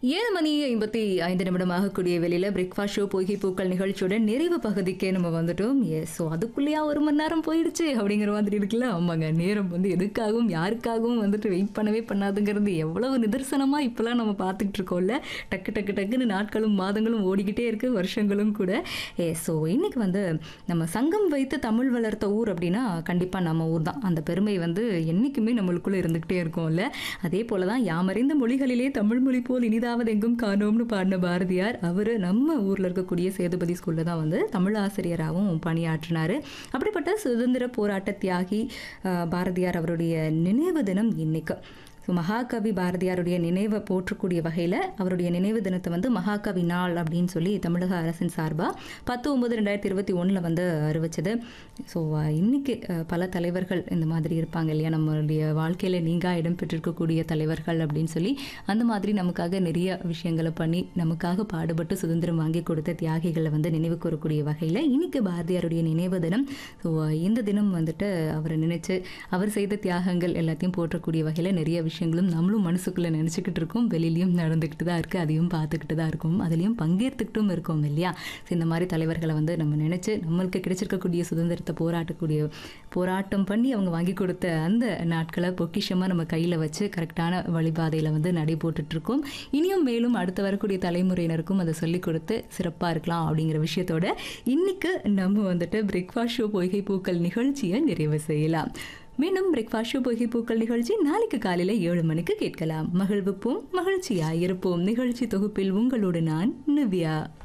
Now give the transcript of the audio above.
ஏழு மணி ஐம்பத்தி ஐந்து நிமிடமாக கூடிய வெளியில பிரேக்ஃபாஸ்ட் ஷோ பொய்கை பூக்கள் நிகழ்ச்சியோட நிறைவு பகுதிக்கே நம்ம வந்துட்டோம் எஸ் ஸோ அதுக்குள்ளேயா ஒரு மணி நேரம் போயிடுச்சு அப்படிங்கிற மாதிரி இருக்குல்ல ஆமாங்க நேரம் வந்து எதுக்காகவும் யாருக்காகவும் வந்துட்டு வெயிட் பண்ணவே பண்ணாதுங்கிறது எவ்வளவு நிதர்சனமா இப்பெல்லாம் நம்ம பார்த்துக்கிட்டு இருக்கோம்ல டக்கு டக்கு டக்குன்னு நாட்களும் மாதங்களும் ஓடிக்கிட்டே இருக்கு வருஷங்களும் கூட ஏ ஸோ இன்னைக்கு வந்து நம்ம சங்கம் வைத்து தமிழ் வளர்த்த ஊர் அப்படின்னா கண்டிப்பாக நம்ம ஊர் தான் அந்த பெருமை வந்து என்றைக்குமே நம்மளுக்குள்ளே இருந்துக்கிட்டே இருக்கும்ல அதே போல தான் யாமறிந்த மொழிகளிலே தமிழ் மொழி போல் இனிதாவது எங்கும் காணோம்னு பாடின பாரதியார் அவர் நம்ம ஊரில் இருக்கக்கூடிய சேதுபதி ஸ்கூலில் தான் வந்து தமிழ் ஆசிரியராகவும் பணியாற்றினார் அப்படிப்பட்ட சுதந்திர போராட்ட தியாகி அஹ், பாரதியார் அவருடைய நினைவு தினம் இன்னைக்கு ஸோ மகாகவி பாரதியாருடைய நினைவை போற்றக்கூடிய வகையில் அவருடைய நினைவு தினத்தை வந்து மகாகவி நாள் அப்படின்னு சொல்லி தமிழக அரசின் சார்பாக பத்து ஒன்பது ரெண்டாயிரத்தி இருபத்தி ஒன்றில் வந்து அறிவிச்சது ஸோ இன்னைக்கு அஹ், பல தலைவர்கள் இந்த மாதிரி இருப்பாங்க இல்லையா நம்மளுடைய வாழ்க்கையில் நீங்கா இடம் பெற்றிருக்கக்கூடிய தலைவர்கள் அப்படின்னு சொல்லி அந்த மாதிரி நமக்காக நிறைய விஷயங்களை பண்ணி நமக்காக பாடுபட்டு சுதந்திரம் வாங்கி கொடுத்த தியாகிகளை வந்து நினைவு கூறக்கூடிய வகையில் இன்னைக்கு பாரதியாருடைய நினைவு தினம் ஸோ இந்த தினம் வந்துட்டு அவரை நினைச்சு அவர் செய்த தியாகங்கள் எல்லாத்தையும் போற்றக்கூடிய வகையில் நிறைய விஷயங்களும் நம்மளும் மனசுக்குள்ளே நினச்சிக்கிட்டு இருக்கோம் வெளியிலையும் நடந்துக்கிட்டு தான் இருக்குது அதையும் பார்த்துக்கிட்டு தான் இருக்கும் அதுலேயும் பங்கேற்றுக்கிட்டும் இருக்கோம் இல்லையா ஸோ இந்த மாதிரி தலைவர்களை வந்து நம்ம நினச்சி நம்மளுக்கு கிடைச்சிருக்கக்கூடிய சுதந்திரத்தை போராட்டக்கூடிய போராட்டம் பண்ணி அவங்க வாங்கி கொடுத்த அந்த நாட்களை பொக்கிஷமாக நம்ம கையில் வச்சு கரெக்டான வழிபாதையில் வந்து நடைபோட்டுட்டு இருக்கோம் இனியும் மேலும் அடுத்து வரக்கூடிய தலைமுறையினருக்கும் அதை சொல்லிக் கொடுத்து சிறப்பாக இருக்கலாம் அப்படிங்கிற விஷயத்தோட இன்னைக்கு நம்ம வந்துட்டு பிரேக்ஃபாஸ்ட் ஷோ பொய்கை பூக்கள் நிகழ்ச்சியை நிறைவு செய்யலாம் மீண்டும் பிரேக்ஃபாஸ்ட் ஷோ பொய்கை பூக்கள் நிகழ்ச்சி நாளைக்கு காலையில் ஏழு மணிக்கு கேட்கலாம் மகிழ்வுப்போம் மகிழ்ச்சியாய் இருப்போம் நிகழ்ச்சி தொகுப்பில் உங்களோடு நான் நிவ்யா